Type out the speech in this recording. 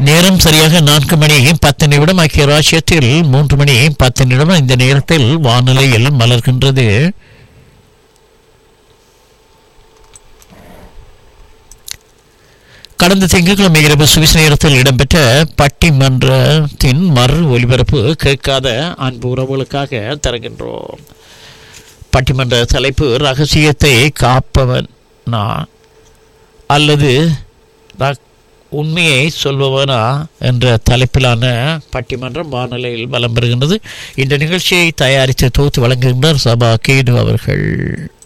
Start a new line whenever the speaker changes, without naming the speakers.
நேரம் சரியாக நான்கு மணி பத்து நிமிடம் ஆகிய ராஷ்யத்தில் மூன்று மணி பத்து நிமிடம் இந்த நேரத்தில் வானிலையில் மலர்கின்றது கடந்த திங்கட்கிழமை இரவு சுவிஸ் நேரத்தில் இடம்பெற்ற பட்டிமன்றத்தின் மறு ஒலிபரப்பு கேட்காத அன்பு உறவுகளுக்காக தருகின்றோம் பட்டிமன்ற தலைப்பு ரகசியத்தை காப்பவனா அல்லது ர- உண்மையை சொல்பவனா என்ற தலைப்பிலான பட்டிமன்றம் வானொலியில் வலம் பெறுகின்றது இந்த நிகழ்ச்சியை தயாரித்து தொகுத்து வழங்குகின்றார் சபா கேது அவர்கள்